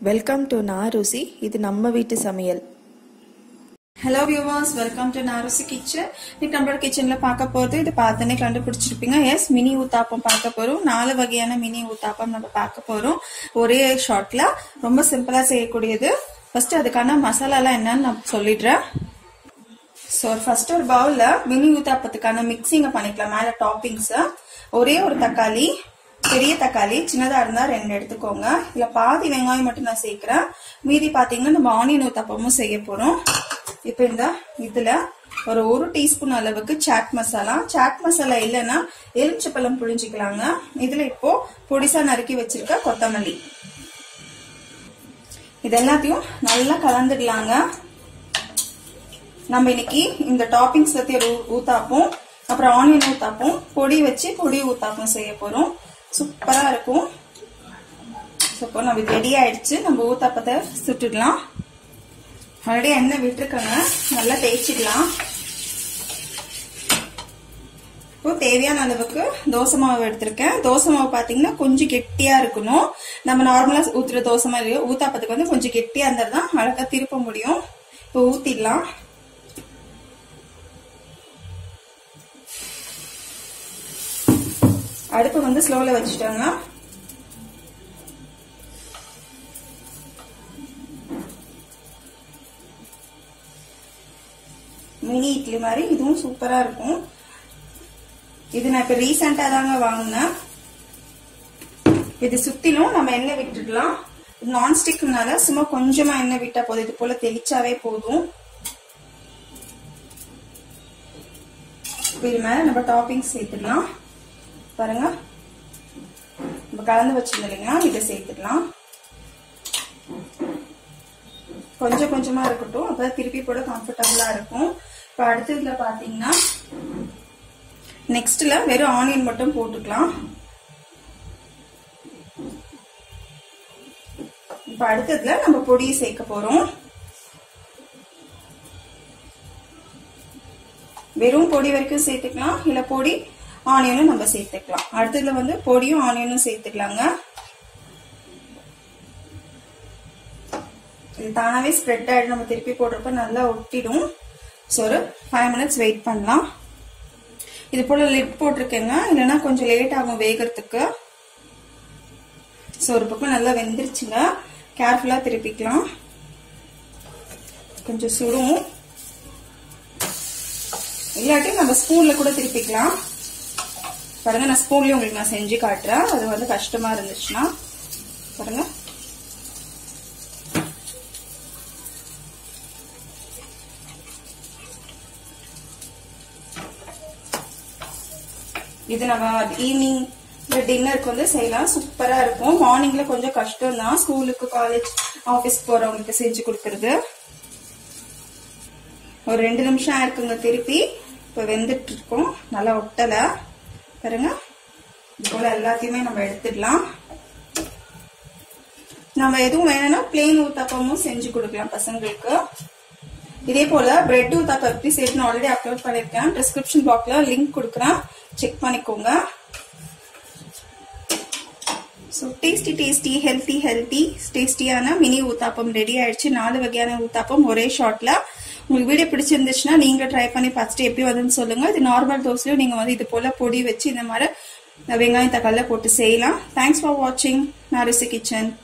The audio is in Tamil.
வெல்கம் டு நாருசி இது நம்ம வீட்டு சமையல் hello viewers welcome to Narasi kitchen இன்னைக்கு நம்மளோட கிச்சன்ல பார்க்க போறது இது பார்த்தோன்னே கண்டுபிடிச்சிருப்பீங்க எஸ் மினி ஊத்தாப்பம் பார்க்க போறோம் நாலு வகையான மினி ஊத்தாப்பம் நம்ம பார்க்க போறோம் ஒரே ஷார்ட்ல ரொம்ப சிம்பிளா செய்யக்கூடியது ஃபர்ஸ்ட் அதுக்கான மசாலா எல்லாம் என்னன்னு நான் சொல்லிடுறேன் ஸோ ஃபர்ஸ்ட் ஒரு பவுல்ல மினி ஊத்தாப்பத்துக்கான மிக்சிங்க பண்ணிக்கலாம் மேல டாப்பிங்ஸ் ஒரே ஒரு தக்காளி பெரிய தக்காளி சின்னதா இருந்தா ரெண்டு எடுத்துக்கோங்க இல்ல பாதி வெங்காயம் மட்டும் நான் சேர்க்கிறேன் மீதி பாத்தீங்கன்னா நம்ம ஆனியன் ஊத்தாப்பமும் செய்ய போறோம் இப்போ இந்த இதுல ஒரு ஒரு டீஸ்பூன் அளவுக்கு சாட் மசாலா சாட் மசாலா இல்லைன்னா எலுமிச்சப்பழம் புழிஞ்சிக்கலாங்க இதுல இப்போ பொடிசா நறுக்கி வச்சிருக்க கொத்தமல்லி இது எல்லாத்தையும் நல்லா கலந்துடலாங்க நம்ம இன்னைக்கு இந்த டாப்பிங்ஸ் பத்தி ஒரு ஊத்தாப்பம் அப்புறம் ஆனியன் ஊத்தாப்பம் பொடி வச்சு பொடி ஊத்தாப்பம் செய்ய போறோம் சூப்பரா இருக்கும் இப்போ நம்ம ரெடி ஆயிடுச்சு நம்ம ஊத்தாப்பத்தை சுட்டுடலாம் ஆல்ரெடி எண்ணெய் விட்டுருக்கோங்க நல்லா தேய்ச்சிக்கலாம் இப்போ தேவையான அளவுக்கு தோசை மாவு எடுத்திருக்கேன் தோசை மாவு பாத்தீங்கன்னா கொஞ்சம் கெட்டியா இருக்கணும் நம்ம நார்மலா ஊத்துற தோசை மாதிரி ஊத்தாப்பத்துக்கு வந்து கொஞ்சம் கெட்டியா இருந்தா தான் அழகா திருப்ப முடியும் இப்போ ஊத்திடலாம் அடுப்பு வந்து ஸ்லோல வச்சுட்டாங்க மினி இட்லி மாதிரி இதுவும் சூப்பரா இருக்கும் இது நான் இப்ப ரீசெண்டா தாங்க வாங்கினேன் இது சுத்திலும் நம்ம எண்ணெய் விட்டுடலாம் நான்ஸ்டிக்னால சும்மா கொஞ்சமா எண்ணெய் விட்டா போதும் இது போல தெளிச்சாவே போதும் இது மேல நம்ம டாப்பிங் சேர்த்துடலாம் பாருங்க நம்ம கலந்து வச்சிருந்தோம் இல்லைங்களா இதை சேர்த்துடலாம் கொஞ்சம் கொஞ்சமா இருக்கட்டும் அப்பதான் திருப்பி போட கம்ஃபர்டபுளா இருக்கும் இப்ப அடுத்ததுல பாத்தீங்கன்னா நெக்ஸ்ட்ல வெறும் ஆனியன் மட்டும் போட்டுக்கலாம் இப்ப அடுத்ததுல நம்ம பொடியை சேர்க்க போறோம் வெறும் பொடி வரைக்கும் சேர்த்துக்கலாம் இல்ல பொடி ஆனியனும் நம்ம சேர்த்துக்கலாம் அடுத்ததுல வந்து பொடியும் ஆனியனும் சேர்த்துக்கலாங்க இது தானாவே ஸ்ப்ரெட் ஆயிடும் நம்ம திருப்பி போடுறப்ப நல்லா ஒட்டிடும் ஸோ ஒரு ஃபைவ் மினிட்ஸ் வெயிட் பண்ணலாம் இது போல லிட் போட்டிருக்கேங்க இல்லைன்னா கொஞ்சம் லேட் ஆகும் வேகிறதுக்கு ஸோ ஒரு பக்கம் நல்லா வெந்துருச்சுங்க கேர்ஃபுல்லா திருப்பிக்கலாம் கொஞ்சம் சுடும் இல்லாட்டி நம்ம ஸ்பூன்ல கூட திருப்பிக்கலாம் பாருங்க நான் ஸ்பூன்லயும் உங்களுக்கு நான் செஞ்சு காட்டுறேன் அது வந்து கஷ்டமா இருந்துச்சுன்னா பாருங்க இது நம்ம ஈவினிங் டின்னருக்கு வந்து செய்யலாம் சூப்பரா இருக்கும் மார்னிங்ல கொஞ்சம் கஷ்டம் தான் ஸ்கூலுக்கு காலேஜ் ஆபீஸ் போறவங்களுக்கு செஞ்சு கொடுக்கறது ஒரு ரெண்டு நிமிஷம் ஆயிருக்குங்க திருப்பி இப்ப வெந்துட்டு இருக்கோம் நல்லா ஒட்டல பாருங்க இது போல எல்லாத்தையுமே நம்ம எடுத்துடலாம் நம்ம எதுவும் வேணும்னா பிளெயின் ஊத்தாப்பமும் செஞ்சு கொடுக்கலாம் பசங்களுக்கு இதே போல பிரெட் ஊத்தாப்பம் எப்படி செய்யணும் ஆல்ரெடி அப்லோட் பண்ணிருக்கேன் டிஸ்கிரிப்ஷன் பாக்ஸ்ல லிங்க் கொடுக்குறேன் செக் பண்ணிக்கோங்க so tasty tasty healthy healthy டேஸ்டியான மினி ஊத்தாப்பம் ரெடி ஆயிடுச்சு நாலு வகையான ஊத்தாப்பம் ஒரே ஷார்ட்ல உங்களுக்கு வீடியோ பிடிச்சிருந்துச்சுன்னா நீங்க ட்ரை பண்ணி பார்த்துட்டு எப்படி வந்துன்னு சொல்லுங்க இது நார்மல் தோசையும் நீங்க வந்து இது போல பொடி வச்சு இந்த மாதிரி வெங்காயம் தக்காளில போட்டு செய்யலாம் தேங்க்ஸ் ஃபார் வாட்சிங் நாரிசி கிச்சன்